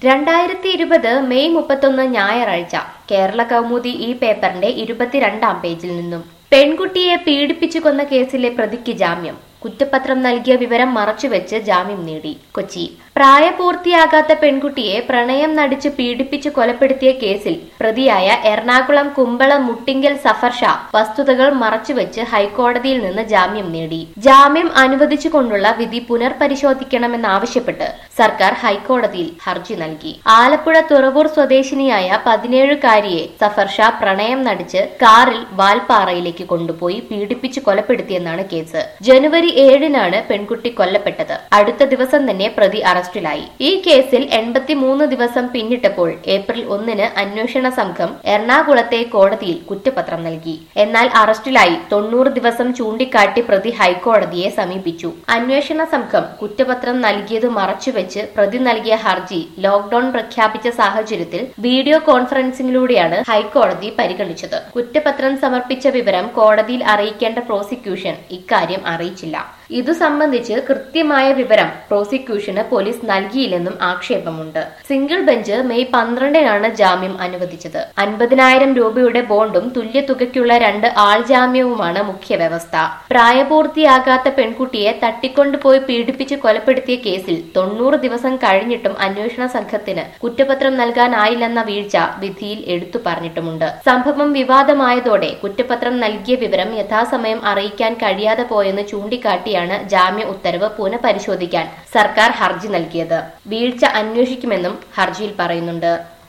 രണ്ടായിരത്തി ഇരുപത് മെയ് മുപ്പത്തൊന്ന് ഞായറാഴ്ച കേരള കൗമുദി ഈ പേപ്പറിന്റെ ഇരുപത്തിരണ്ടാം പേജിൽ നിന്നും പെൺകുട്ടിയെ പീഡിപ്പിച്ചു കൊന്ന കേസിലെ പ്രതിക്ക് ജാമ്യം കുറ്റപത്രം നൽകിയ വിവരം മറച്ചുവെച്ച് ജാമ്യം നേടി കൊച്ചി പ്രായപൂർത്തിയാകാത്ത പെൺകുട്ടിയെ പ്രണയം നടിച്ച് പീഡിപ്പിച്ച് കൊലപ്പെടുത്തിയ കേസിൽ പ്രതിയായ എറണാകുളം കുമ്പളം മുട്ടിങ്കൽ സഫർ ഷാ വസ്തുതകൾ മറച്ചുവെച്ച് ഹൈക്കോടതിയിൽ നിന്ന് ജാമ്യം നേടി ജാമ്യം അനുവദിച്ചുകൊണ്ടുള്ള വിധി പുനർപരിശോധിക്കണമെന്നാവശ്യപ്പെട്ട് സർക്കാർ ഹൈക്കോടതിയിൽ ഹർജി നൽകി ആലപ്പുഴ തുറവൂർ സ്വദേശിനിയായ പതിനേഴുകാരിയെ സഫർ ഷാ പ്രണയം നടിച്ച് കാറിൽ വാൽപ്പാറയിലേക്ക് കൊണ്ടുപോയി പീഡിപ്പിച്ച് കൊലപ്പെടുത്തിയെന്നാണ് കേസ് ജനുവരി ഏഴിനാണ് പെൺകുട്ടി കൊല്ലപ്പെട്ടത് അടുത്ത ദിവസം തന്നെ പ്രതി അറസ്റ്റിലായി ഈ കേസിൽ എൺപത്തിമൂന്ന് ദിവസം പിന്നിട്ടപ്പോൾ ഏപ്രിൽ ഒന്നിന് അന്വേഷണ സംഘം എറണാകുളത്തെ കോടതിയിൽ കുറ്റപത്രം നൽകി എന്നാൽ അറസ്റ്റിലായി തൊണ്ണൂറ് ദിവസം ചൂണ്ടിക്കാട്ടി പ്രതി ഹൈക്കോടതിയെ സമീപിച്ചു അന്വേഷണ സംഘം കുറ്റപത്രം നൽകിയത് മറച്ചുവെച്ച് പ്രതി നൽകിയ ഹർജി ലോക്ഡൌൺ പ്രഖ്യാപിച്ച സാഹചര്യത്തിൽ വീഡിയോ കോൺഫറൻസിംഗിലൂടെയാണ് ഹൈക്കോടതി പരിഗണിച്ചത് കുറ്റപത്രം സമർപ്പിച്ച വിവരം കോടതിയിൽ അറിയിക്കേണ്ട പ്രോസിക്യൂഷൻ ഇക്കാര്യം അറിയിച്ചില്ല ഇതു സംബന്ധിച്ച് കൃത്യമായ വിവരം പ്രോസിക്യൂഷന് പോലീസ് നൽകിയില്ലെന്നും ആക്ഷേപമുണ്ട് സിംഗിൾ ബെഞ്ച് മെയ് പന്ത്രണ്ടിനാണ് ജാമ്യം അനുവദിച്ചത് അൻപതിനായിരം രൂപയുടെ ബോണ്ടും തുല്യ തുകയ്ക്കുള്ള രണ്ട് ആൾ ജാമ്യവുമാണ് മുഖ്യ വ്യവസ്ഥ പ്രായപൂർത്തിയാകാത്ത പെൺകുട്ടിയെ തട്ടിക്കൊണ്ടുപോയി പീഡിപ്പിച്ച് കൊലപ്പെടുത്തിയ കേസിൽ തൊണ്ണൂറ് ദിവസം കഴിഞ്ഞിട്ടും അന്വേഷണ സംഘത്തിന് കുറ്റപത്രം നൽകാനായില്ലെന്ന വീഴ്ച വിധിയിൽ എടുത്തു പറഞ്ഞിട്ടുമുണ്ട് സംഭവം വിവാദമായതോടെ കുറ്റപത്രം നൽകിയ വിവരം യഥാസമയം അറിയിക്കാൻ കഴിയാതെ പോയെന്ന് ചൂണ്ടിക്കാട്ടിയാണ് ജാമ്യ ഉത്തരവ് പുനഃപരിശോധിക്കാൻ സർക്കാർ ഹർജി നൽകിയത് വീഴ്ച അന്വേഷിക്കുമെന്നും ഹർജിയിൽ പറയുന്നുണ്ട്